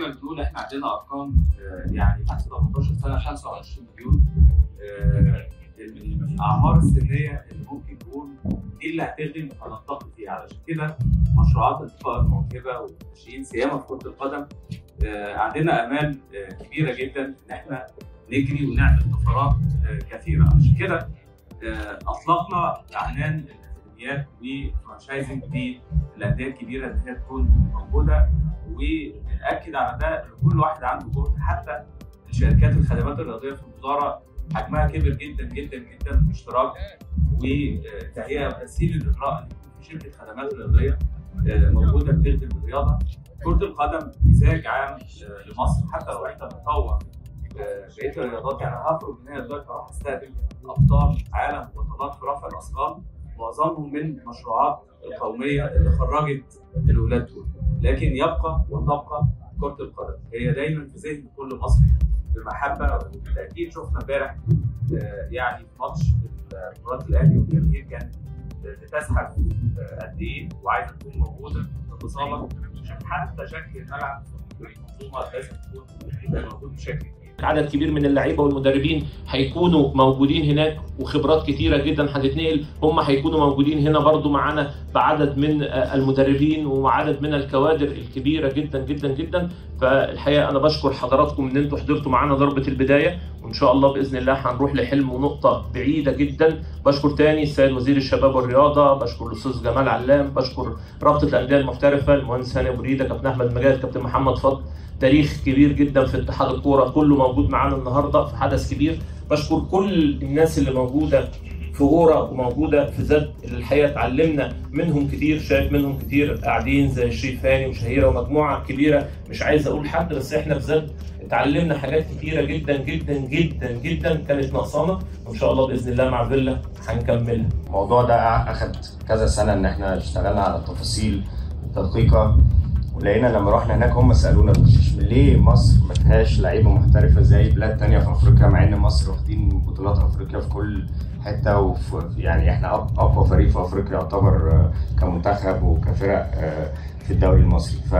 دايما بنقول احنا عندنا ارقام آه، يعني تحت 18 سنه 25 مليون آه، الاعمار السنيه اللي ممكن نقول دي اللي هتخدم هننتقل فيها علشان كده مشروعات انتقاء الموهبه والناشئين سيما في كره القدم آه، عندنا امال آه، كبيره جدا ان احنا نجري ونعمل طفرات آه، كثيره عشان كده آه، اطلقنا اعلان الاكاديميات وفرانشايزنج للانديه الكبيره ان هي تكون موجوده وناكد على ده ان كل واحد عنده جهد حتى شركات الخدمات الرياضيه في الوزاره حجمها كبر جدا جدا جدا في اشتراك وتهيئه وتسهيل الاجراء ان يكون في شركه خدمات رياضيه آه، موجوده بتخدم الرياضه كره القدم مزاج عام آه، لمصر حتى لو احنا بنطور آه، بقيه الرياضات يعني هخرج من هنا دلوقتي اروح استقبل ابطال عالم بطولات في رفع الاثقال معظمهم من المشروعات القوميه اللي خرجت الولاد دول لكن يبقى وتبقى كره القدم هي دايما في ذهن كل مصري بمحبه وبالتاكيد شفنا امبارح آه، يعني في ماتش مباراه الاهلي والجماهير كانت بتزحف آه، قد ايه وعايزه تكون موجوده تتسابق عشان حتى شكل الملعب في المنظومه لازم تكون موجود بشكل كبير عدد كبير من اللعيبه والمدربين هيكونوا موجودين هناك وخبرات كتيره جدا هتتنقل هم هيكونوا موجودين هنا برضو معانا بعدد من آه، المدربين وعدد من الكوادر الكبيره جدا جدا جدا فالحقيقه انا بشكر حضراتكم ان انتوا حضرتوا معانا ضربه البدايه وان شاء الله باذن الله هنروح لحلم ونقطه بعيده جدا بشكر تاني السيد وزير الشباب والرياضه بشكر الاستاذ جمال علام بشكر رابطه الانديه المحترفه المهندس هاني ابو ريده كابتن احمد مجاهد كابتن محمد فضل تاريخ كبير جدا في اتحاد الكوره كله موجود معانا النهارده في حدث كبير بشكر كل الناس اللي موجوده في غورة وموجودة في زد اللي الحقيقة اتعلمنا منهم كتير شايف منهم كتير قاعدين زي شريف هاني وشهيرة ومجموعة كبيرة مش عايز أقول حد بس إحنا في زد اتعلمنا حاجات كتيرة جدا جدا جدا جدا كانت ناقصانا وإن شاء الله بإذن الله مع فيلا هنكملها الموضوع ده اخد كذا سنه ان احنا اشتغلنا على التفاصيل الدقيقه ولقينا لما رحنا هناك هم سالونا مش ليه مصر ما فيهاش لعيبه محترفه زي بلاد تانية في افريقيا مع ان مصر واخدين بطولات افريقيا في كل حته وفي يعني احنا أق- اقوى فريق في افريقيا يعتبر آه، كمنتخب وكفرق آه، في الدوري المصري ف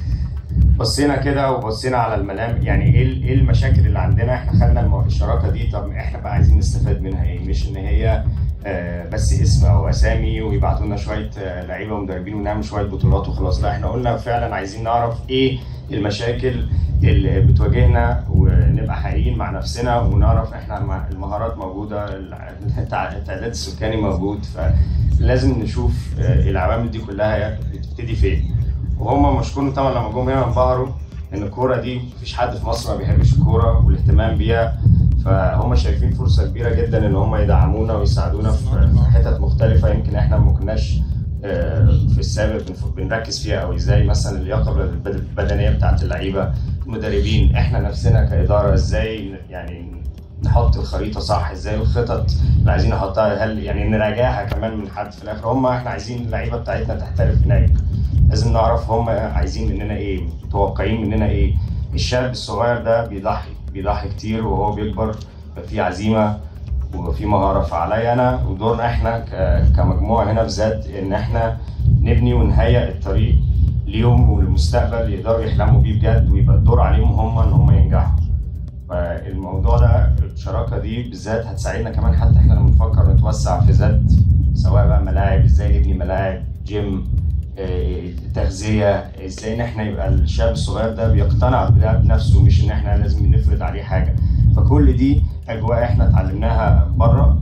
بصينا كده وبصينا على الملام يعني ايه ال- ايه المشاكل اللي عندنا احنا خدنا المو- الشراكه دي طب احنا بقى عايزين نستفاد منها ايه مش ان هي آه، بس اسم او اسامي ويبعتوا لنا شويه آه، لعيبه ومدربين ونعمل شويه بطولات وخلاص لا احنا قلنا فعلا عايزين نعرف ايه المشاكل اللي بتواجهنا ونبقى حقيقيين مع نفسنا ونعرف احنا الم- المهارات موجوده الع- التع- التعداد السكاني موجود فلازم نشوف آه، العوامل دي كلها بتبتدي فين وهم مشكورين طبعا لما جم هنا انبهروا ان الكوره دي مفيش حد في مصر ما بيحبش الكوره والاهتمام بيها فهم شايفين فرصه كبيره جدا ان هم يدعمونا ويساعدونا في في حتت مختلفه يمكن احنا ما كناش آه، في السابق بنف- بنركز فيها او ازاي مثلا اللياقه البد- البدنيه بتاعت اللعيبه المدربين احنا نفسنا كاداره ازاي يعني نحط الخريطه صح ازاي الخطط اللي عايزين نحطها هل يعني نراجعها كمان من حد في الاخر هم احنا عايزين اللعيبه بتاعتنا تحترف هناك لازم نعرف هم عايزين مننا ايه متوقعين مننا ايه الشاب الصغير ده بيضحي بيضحي كتير وهو بيكبر يبقى فيه عزيمه ويبقى فيه مهاره فعليا انا ودورنا احنا ك- كمجموعه هنا في زاد ان احنا نبني ونهيئ الطريق ليهم وللمستقبل يقدروا يحلموا بيه بجد ويبقى الدور عليهم هم ان هم ينجحوا فالموضوع ده الشراكه دي بالذات هتساعدنا كمان حتى احنا لما نفكر نتوسع في زد سواء بقى ملاعب ازاي نبني ملاعب جيم آه، تغذيه ازاي ان احنا يبقى الشاب الصغير ده بيقتنع بده بنفسه مش ان احنا لازم نفرض عليه حاجه فكل دي اجواء احنا اتعلمناها بره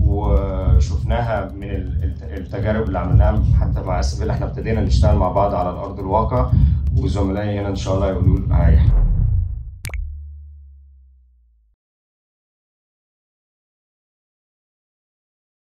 وشفناها من ال- الت- التجارب اللي عملناها حتى مع اسبيل احنا ابتدينا نشتغل مع بعض على الارض الواقع وزملائي هنا ان شاء الله يقولوا هي-